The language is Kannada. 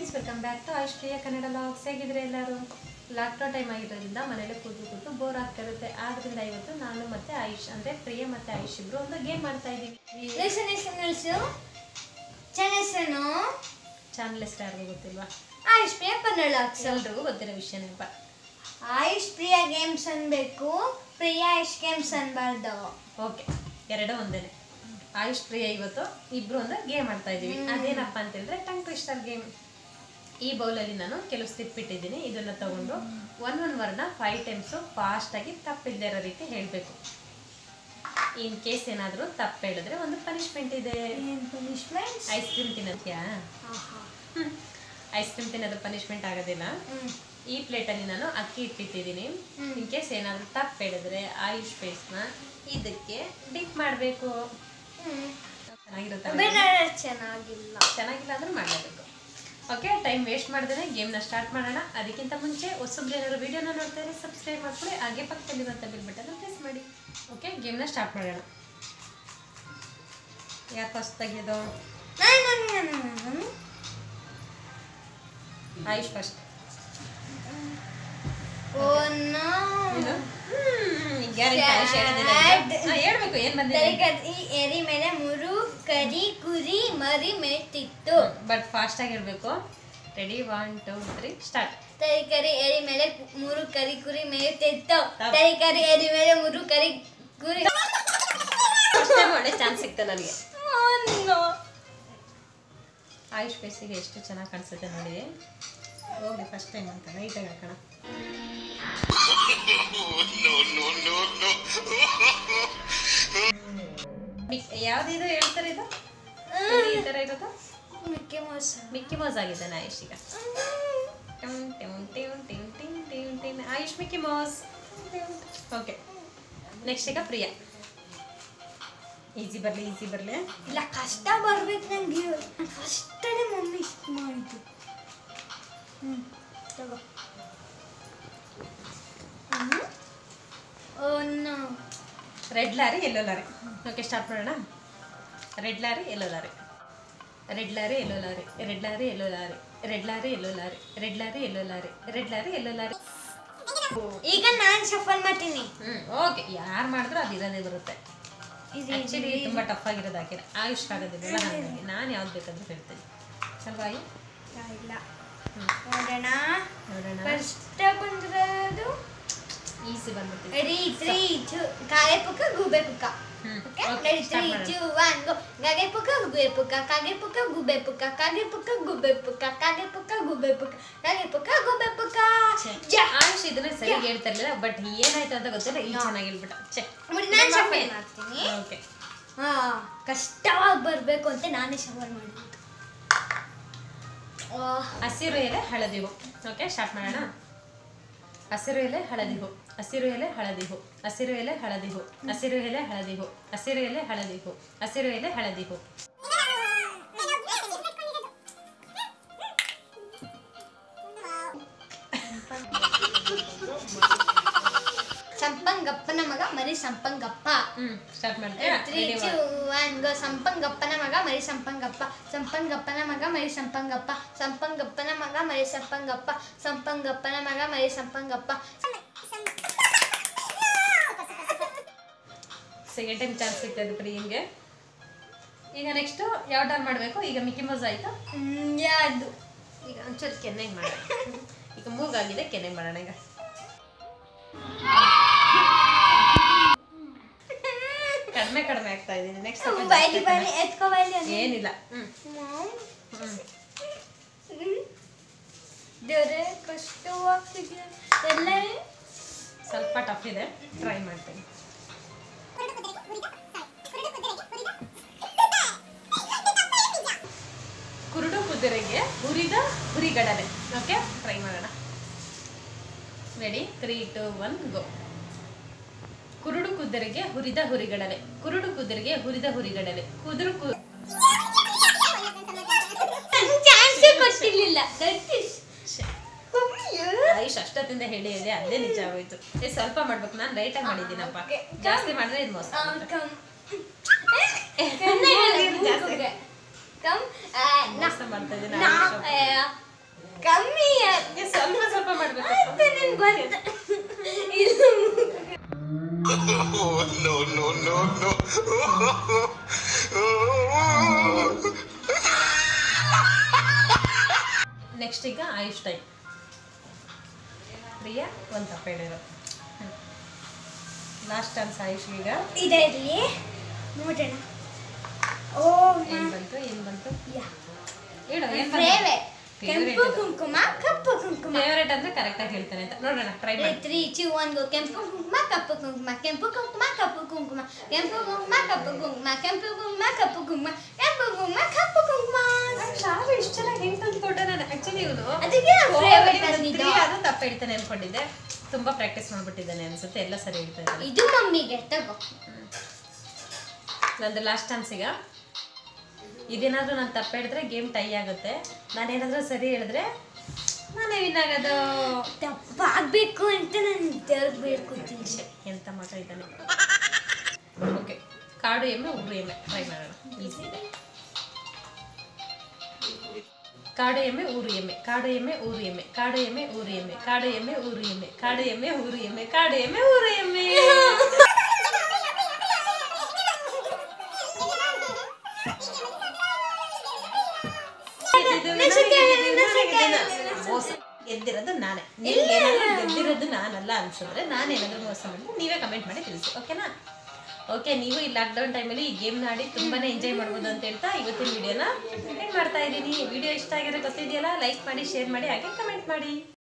Friends welcome back to Ayush Priya Kannada vlogs ಹೇಗಿದ್ರೆ ಎಲ್ಲರೂ ಲಾಕ್ಡೌನ್ ಟೈಮ್ ಆಗಿರೋದ್ರಿಂದ ಮನೇಲಿ ಕೂತು ಕೂತು ಬೋರ್ ಆಗ್ತಾ ಇರುತ್ತೆ ಆದ್ರಿಂದ ಇವತ್ತು ನಾನು ಮತ್ತೆ ಆಯುಷ್ ಅಂದ್ರೆ ಪ್ರಿಯ ಮತ್ತೆ ಆಯುಷ್ ಇಬ್ರು ಒಂದು ಗೇಮ್ ಮಾಡ್ತಾ ಇದೀವಿ ನಿಲ್ಸು ನಿಲ್ಸು ನಿಲ್ಸು ಚೆನ್ನಸನು ಚಾನಲ್ ಹೆಸರು ಯಾರಿಗೂ ಗೊತ್ತಿಲ್ವಾ ಆಯುಷ್ ಪ್ರಿಯ ಕನ್ನಡ ಎಲ್ರಿಗೂ ಗೊತ್ತಿರೋ ವಿಷಯನೇಪ್ಪ ಆಯುಷ್ ಪ್ರಿಯ ಗೇಮ್ಸ್ ಅನ್ಬೇಕು ಪ್ರಿಯ ಆಯುಷ್ ಗೇಮ್ಸ್ ಅನ್ಬಾರ್ದು ಓಕೆ ಎರಡು ಒಂದೇನೆ ಆಯುಷ್ ಪ್ರಿಯ ಇವತ್ತು ಇಬ್ರು ಒಂದು ಗೇಮ್ ಆಡ್ತಾ ಇದೀವಿ ಅದೇನಪ್ಪ ಅಂತ ಹೇಳಿದ್ರೆ ಟಂಗ್ ಟ್ವಿಸ್ಟರ್ ಗೇಮ್ ಈ ಬೌಲಲ್ಲಿ ನಾನು ಕೆಲವು ಸ್ಟಿಪ್ ಇಟ್ಟಿದ್ದೀನಿ ಇದನ್ನ ತಗೊಂಡು ಒನ್ ಒನ್ ವರ್ಡ್ನ ಫೈವ್ ಟೈಮ್ಸು ಫಾಸ್ಟಾಗಿ ತಪ್ಪಿಲ್ಲದೆ ಇರೋ ರೀತಿ ಹೇಳಬೇಕು ಇನ್ ಕೇಸ್ ಏನಾದರೂ ತಪ್ಪು ಹೇಳಿದ್ರೆ ಒಂದು ಪನಿಷ್ಮೆಂಟ್ ಇದೆ ಏನ್ ಪನಿಷ್ಮೆಂಟ್ ಐಸ್ ಕ್ರೀಮ್ ತಿನ್ನೋದ್ಯಾ ಐಸ್ ಕ್ರೀಮ್ ತಿನ್ನೋದು ಪನಿಷ್ಮೆಂಟ್ ಆಗೋದಿಲ್ಲ ಈ ಪ್ಲೇಟಲ್ಲಿ ನಾನು ಅಕ್ಕಿ ಇಟ್ಟಿಟ್ಟಿದ್ದೀನಿ ಇನ್ ಕೇಸ್ ಏನಾದರೂ ತಪ್ಪು ಹೇಳಿದ್ರೆ ಆಯುಷ್ ಪೇಸ್ಟ್ನ ಇದಕ್ಕೆ ಡಿಪ್ ಮಾಡಬೇಕು ಚೆನ್ನಾಗಿರುತ್ತೆ ಚೆನ್ನಾಗಿಲ್ಲ ಚೆನ್ನಾಗಿಲ್ಲ ಅಂದ್ರೆ ಮಾಡಲೇಬೇಕು ಓಕೆ ಟೈಮ್ ವೇಸ್ಟ್ ಮಾಡ್ದೇ ಗೇಮ್ನ ಸ್ಟಾರ್ಟ್ ಮಾಡೋಣ ಅದಕ್ಕಿಂತ ಮುಂಚೆ ಹೊಸಬ್ರು ಏನಾದ್ರು ವಿಡಿಯೋನ ನೋಡ್ತಾ ಇದ್ರೆ ಸಬ್ಸ್ಕ್ರೈಬ್ ಮಾಡ್ಕೊಳ್ಳಿ ಹಾಗೆ ಪಕ್ಕದಲ್ಲಿರುವಂಥ ಬಿಲ್ ಬಟನ್ ಪ್ರೆಸ್ ಮಾಡಿ ಓಕೆ ಗೇಮ್ನ ಸ್ಟಾರ್ಟ್ ಮಾಡೋಣ ಯಾರು ಫಸ್ಟ್ ತೆಗೆಯೋದು Ayush first oh no guarantee Ayush ಹೇಳೋದಿಲ್ಲ ಈಗ. ಹಾ, ಹೇಳ್ಬೇಕು ಏನು ಬಂದಿದೆ ಈ ಎರಿ ಮೇಲೆ ಮೂರು ಕರಿ ಕುರಿ ಮರಿ ಮೇಯ್ತಿತ್ತು ಬಟ್ ಫಾಸ್ಟಾಗಿ ಹೇಳ್ಬೇಕು ready one two three start ತರಿಕರಿ ಎರಿ ಮೇಲೆ ಕು- ಮೂರು ಕರಿ ಕುರಿ ಮೇಯುತ್ತಿತ್ತು ತಪ್ಪು. ತರಿಕರಿ ಎರಿ ಮೇಲೆ ಮೂರು ಕರಿ ಕುರಿ ಫಸ್ಟ್ ಟೈಮ್ ಒಳ್ಳೆ ಚಾನ್ಸ್ ಸಿಕ್ತು ನನಗೆ ಆಯುಷ್ ಫೇಸಿಗೆ ಎಷ್ಟು ಚೆನ್ನಾಗಿ ಕಾಣಿಸುತ್ತೆ ನೋಡಿ ಹೋಗ್ಲಿ ಫಸ್ಟ್ ಟೈಮ್ ಅಂತ ಲೈಟಾಗಿ ಹಾಕೋಣ ಯಾವ್ದಿದು ಹೇಳ್ತಾರೆ ಇದು ಎಲ್ಲಿ ಈ ಥರ ಇರೋದು ಮಿಕ್ಕಿ ಮೌಸ್ ಮಿಕ್ಕಿ ಮೌಸ್ ಆಗಿದ್ದಾನೆ ಆಯುಷ್ ಈಗ ಟಿಮ್ ಟಿಮ್ ಟಿಮ್ ಟಿಮ್ ಟಿಮ್ ಟಿಮ್ ಟಿಮ್ Ayush Mickey Mouse okay next ಈಗ ಪ್ರಿಯಾ ಈಸಿ ಬರಲಿ ಈಸಿ ಬರಲಿ ಇಲ್ಲ ಕಷ್ಟ ಬರ್ಬೇಕು ನಂಗೆ ಫಸ್ಟ್ ಮಮ್ಮಿ ಇಷ್ಟು ಮಾಡಿದ್ದು ಹ್ಞೂ ತಗೋ oh no red lorry yellow lorry okay start ಮಾಡೋಣ red lorry yellow lorry red lorry yellow lorry red lorry yellow lorry red lorry yellow lorry red lorry yellow lorry red lorry yellow lorry ಈಗ ನಾನು ಶಫಲ್ ಮಾಡ್ತೀನಿ ಹ್ಞೂ ಓಕೆ ಯಾರು ಮಾಡಿದ್ರು ಅದು ಇರೋದೇ ಬರುತ್ತೆ ಇದು ಆ್ಯಕ್ಚುಲಿ ತುಂಬ ಟಫ್ ಆಗಿರೋದು ಹಾಕಿರ ಆಯುಷ್ ಆಗೋದಿಲ್ಲ ಹಾಗಾಗಿ ನಾನು ಯಾವ್ದು ಬೇಕಾದ್ರೂ ಹೇಳ್ತೀನಿ ಸ್ವಲ್ಪ ಆಯು ಇಲ್ಲ ಹ್ಞೂ ನೋಡೋಣ ನೋಡೋಣ ಫಸ್ಟ್ ಬಂದಿರೋದು ಈಸಿ ಬಂದ್ಬಿಡ್ತೀವಿ ರೆಡಿ ತ್ರೀ ಟು ಕಾಗೆ ಪುಕ್ಕ ಗೂಬೆ ಪುಕ್ಕ ಹ್ಮ್. Okay Okay, ready start three ಮಾಡೋಣ. ಟು ಒನ್ ಗೋ ಕಾಗೆ ಪುಕ್ಕ ಗೂಬೆ ಪುಕ್ಕ ಕಾಗೆ ಪುಕ್ಕ ಗೂಬೆ ಪುಕ್ಕ ಕಾಗೆ ಪುಕ್ಕ ಗೂಬೆ ಪುಕ್ಕ ಕಾಗೆ ಪುಕ್ಕ ಗೂಬೆ ಪುಕ್ಕ ಕಾಗೆ ಪುಕ್ಕ ಗೂಬೆ ಪುಕ್ಕ ಜಾ. ಆಯುಷ್ ಇದನ್ನ ಸರಿಯಾಗಿ ಹೇಳ್ತಾ ಇರ್ಲಿಲ್ಲ ಬಟ್ ಏನಾಯ್ತು ಅಂತ ಗೊತ್ತಿಲ್ಲ ಈ ಚೆನ್ನಾಗಿ ಹೇಳ್ಬಿಟ್ಟ ಚೆ ನೋಡಿ ನಾನು ಶಫಲ್ ಮಾಡ್ತೀನಿ ಓಕೆ ಹಾ ಕಷ್ಟವಾಗಿ ಬರಬೇಕು ಅಂತ ನಾನೇ ಶಫಲ್ ಮಾಡಿದ್ದು ಆ, ಹಸಿರು ಎಲೆ ಹಳದಿ ಹೂ ಓಕೆ ಸ್ಟಾರ್ಟ್ ಮಾಡೋಣ ಹಸಿರು ಎಲೆ ಹಳದಿ ಹೂ ಹಸಿರು ಎಲೆ ಹಳದಿ ಹೂ ಹಸಿರು ಎಲೆ ಹಳದಿ ಹೂ ಹಸಿರು ಎಲೆ ಹಳದಿ ಹೂ ಹಸಿರು ಎಲೆ ಹಳದಿ ಹೂ ಹಸಿರು ಎಲೆ ಹಳದಿ ಹೂ ಸಂಪಂಗಪ್ಪನ ಮಗ ಮರಿ ಸಂಪಂಗಪ್ಪ ಹ್ಮ್ ಸ್ಟಾರ್ಟ್ ಮಾಡ್ತೀರಾ ತ್ರೀ ಟು ಒನ್ ಗೋ ಸಂಪಂಗಪ್ಪನ ಮಗ ಮರಿ ಸಂಪಂಗಪ್ಪ ಸಂಪಂಗಪ್ಪನ ಮಗ ಮರಿ ಸಂಪಂಗಪ್ಪ ಸಂಪಂಗಪ್ಪನ ಮಗ ಮರಿ ಸಂಪಂಗಪ್ಪ ಸಂಪಂಗಪ್ಪನ ಮಗ ಮರಿ ಸಂಪಂಗಪ್ಪ ಸೆಕೆಂಡ್ ಟೈಮ್ ಚಾನ್ಸ್ ಸಿಗ್ತದೆ ಪ್ರಿಯಂಗೆ ಈಗ ನೆಕ್ಸ್ಟು ಯಾವ ಟರ್ನ್ ಮಾಡಬೇಕು ಈಗ ಮಿಕ್ಕಿ ಮೌಸ್ ಆಯಿತು ಹ್ಮ್, ಯಾವ್ದು ಈಗ ಒಂಚೂರು ಕೆನ್ನೆಗೆ ಮಾಡೋಣ ಈಗ ಮೂಗಾಗಿದೆ ಕೆನ್ನೆಗೆ ಮಾಡೋಣ ಈಗ ಕಡಿಮೆ ಕಡಿಮೆ ಆಗ್ತಾ ಇದ್ದೀನಿ ನೆಕ್ಸ್ಟ್ ಬೈಲಿ ಬೈಲಿ ಎತ್ಕೋ ಬೈಲಿ ಅಂತ. ಏನಿಲ್ಲ ಹ್ಮ್ ಮಾಮ್, ಹ್ಮ್ ಹ್ಮ್. ದೇವ್ರೇ ಕಷ್ಟವಾಗ್ತಿದೆ ಎಲ್ಲ ಸ್ವಲ್ಪ ಟಫ್ ಇದೆ ಟ್ರೈ ಮಾಡ್ತೀನಿ ಕುರುಡು ಕುದುರೆಗೆ ಹುರಿದ ಹುರಿಗಡಲೆ ಓಕೆ ಟ್ರೈ ಮಾಡೋಣ ready three two one go ಕುರುಡು ಕುದುರೆಗೆ ಹುರಿದ ಹುರಿಗಡಲೆ ಕುರುಡು ಕುದುರೆಗೆ ಹುರಿದ ಹುರಿಗಡಲೆ ಕುದುರು ಕು ಚಾನ್ಸೇ ಕೊಟ್ಟಿರ್ಲಿಲ್ಲ ದಟ್ ಇಸ್ ಶ್ಶೆ. ಆಯುಷ್ ಅಷ್ಟೊತ್ತಿಂದ ಹೇಳಿ ಇದೆ ಅದೇ ನಿಜ ಆಗೋಯ್ತು ಏ ಸ್ವಲ್ಪ ಮಾಡ್ಬೇಕು ನಾನು ರೈಟಾಗಿ ಮಾಡಿದ್ದೀನಪ್ಪ Okay. ಜಾಸ್ತಿ ಮಾಡಿದ್ರೆ ಇದು ಮೋಸ ಆಗುತ್ತೆ. ಕಮ್ ಮೂಗಿನ ಜಾಸ್ತಿ. ಕಮ್ ಮೋಸ ಮಾಡ್ತಾ ಇದ್ದೀನಿ ನಾ ಆಯುಷ್. ಕಮ್ಮಿ ಏ, ಸ್ವಲ್ಪ ಸ್ವಲ್ಪ ಮಾಡ್ಬೇಕು ನನ್ ಗೊತ್ತ Oh, no, no, no, no. Next ಈಗ ಆಯುಷ್ ಟೈಮ್ ಪ್ರಿಯಾ ಒಂದು ತಪ್ಪ ಹೇಳಿರೋ ಲಾಸ್ಟ್ ಚಾನ್ಸ್ ಆಯುಷ್ ಈಗ ಇದೆ ಇರಲಿ ನೋಡೋಣ ಓ ಏನ್ ಬಂತು ಏನ್ ಬಂತು ಯಾ ಹೇಳು ಏನ್ ಫೇವ್ರೇಟ್ ಕೆಂಪು ಕುಂಕುಮ ಕಪ್ಪು ಕುಂಕುಮ ಫೇವರೇಟ್ ಅಂದ್ರೆ ಕರೆಕ್ಟ್ ಆಗಿ ಹೇಳ್ತಾನೆ ಅಂತ ನೋಡೋಣ ಟ್ರೈ ಮಾಡಿ ತ್ರೀ ಟು ಒನ್ ಗೋ ಕೆಂಪು ಕುಂಕುಮ ಕಪ್ಪು ಕುಂಕುಮ ಕೆಂಪು ಕುಂಕುಮ ಕಪ್ಪು ಕುಂಕುಮ ಕೆಂಪು ಕುಂಕುಮ ಕಪ್ಪು ಕುಂಕುಮ ಕೆಂಪು ಕುಂಕುಮ ಕಪ್ಪು ಕುಂಕುಮ ಕೆಂಪು ಕುಂಕುಮ ಕಪ್ಪು ಕುಂಕುಮ ಶಾಲು ಇಷ್ಟು ಚೆನ್ನಾಗಿ ಹೆಂಗ್ ತಂದು ಕೊಟ್ಟ ನಾನು ಆಕ್ಚುಲಿ ಇವನು ಅದಕ್ಕೆ ಫೇವ್ರೇಟ್ ಅಂದಿದ್ದು ಅದು ತಪ್ಪ ಹೇಳ್ತಾನೆ ಅನ್ಕೊಂಡಿದ್ದೆ ತುಂಬಾ ಪ್ರಾಕ್ಟೀಸ್ ಮಾಡ್ಬಿಟ್ಟಿದ್ದಾನೆ ಅನ್ಸುತ್ತೆ ಎಲ್ಲ ಸರಿ ಹೇಳ್ತಾ ಇದ್ದಾನೆ ಇದು ಮಮ್ಮಿಗೆ ತಗೋ ನಂದು ಲಾಸ್ಟ್ ಚಾನ್ಸ್ ಈಗ ಇದೇನಾದ್ರೂ ನಾನು ತಪ್ಪ ಹೇಳಿದ್ರೆ ಗೇಮ್ ಟೈ ಆಗುತ್ತೆ ನಾನೇನಾದ್ರೂ ಸರಿ ಹೇಳಿದ್ರೆ ನಾನೇ ವಿನ್ ಆಗೋದು ದಪ್ಪ ಆಗ್ಬೇಕು ಅಂತ ನಾನು ದೇವ್ರಿಗೆ ಬೇಡ್ಕೊತೀನಿ ಛೆ, ಎಂತ ಮಾತ್ರ ಇದ್ದಾನೆ ಓಕೆ ಕಾಡು ಎಮ್ಮೆ ಉಗುರು ಎಮ್ಮೆ ಟ್ರೈ ಮಾಡೋಣ ಈಸಿ ಇದೆ ಕಾಡು ಎಮ್ಮೆ ಊರು ಎಮ್ಮೆ ಕಾಡು ಎಮ್ಮೆ ಊರು ಎಮ್ಮೆ ಕಾಡು ಎಮ್ಮೆ ಊರು ಎಮ್ಮೆ ಕಾಡು ಎಮ್ಮೆ ಊರು ಎಮ್ಮೆ ಕಾಡು ಎಮ್ಮೆ ಊರು ಎಮ್ಮೆ ಕಾಡು ಎಮ್ಮೆ ಊರು ಎಮ್ಮೆ ಮೋಸ ಗೆದ್ದಿರೋದು ನಾನೇ ನಿಮ್ಗೆ ಏನಾದ್ರೂ ಗೆದ್ದಿರೋದು ನಾನಲ್ಲ ಅನ್ಸಿದ್ರೆ ನಾನೇನಾದ್ರೂ ಮೋಸ ಮಾಡಿದ್ರೆ ನೀವೇ ಕಮೆಂಟ್ ಮಾಡಿ ತಿಳಿಸಿ ಓಕೆನಾ ಓಕೆ ನೀವು ಈ ಲಾಕ್ಡೌನ್ ಟೈಮಲ್ಲಿ ಈ ಗೇಮ್ನ ಆಡಿ ತುಂಬಾನೇ ಎಂಜಾಯ್ ಮಾಡ್ಬೋದು ಅಂತ ಹೇಳ್ತಾ ಇವತ್ತಿನ ವಿಡಿಯೋನ ಎಂಡ್ ಮಾಡ್ತಾ ಇದ್ದೀನಿ ವಿಡಿಯೋ ಇಷ್ಟ ಆಗಿರೋ ಗೊತ್ತಿದೆಯಲ್ಲ ಲೈಕ್ ಮಾಡಿ ಶೇರ್ ಮಾಡಿ ಹಾಗೆ ಕಮೆಂಟ್ ಮಾಡಿ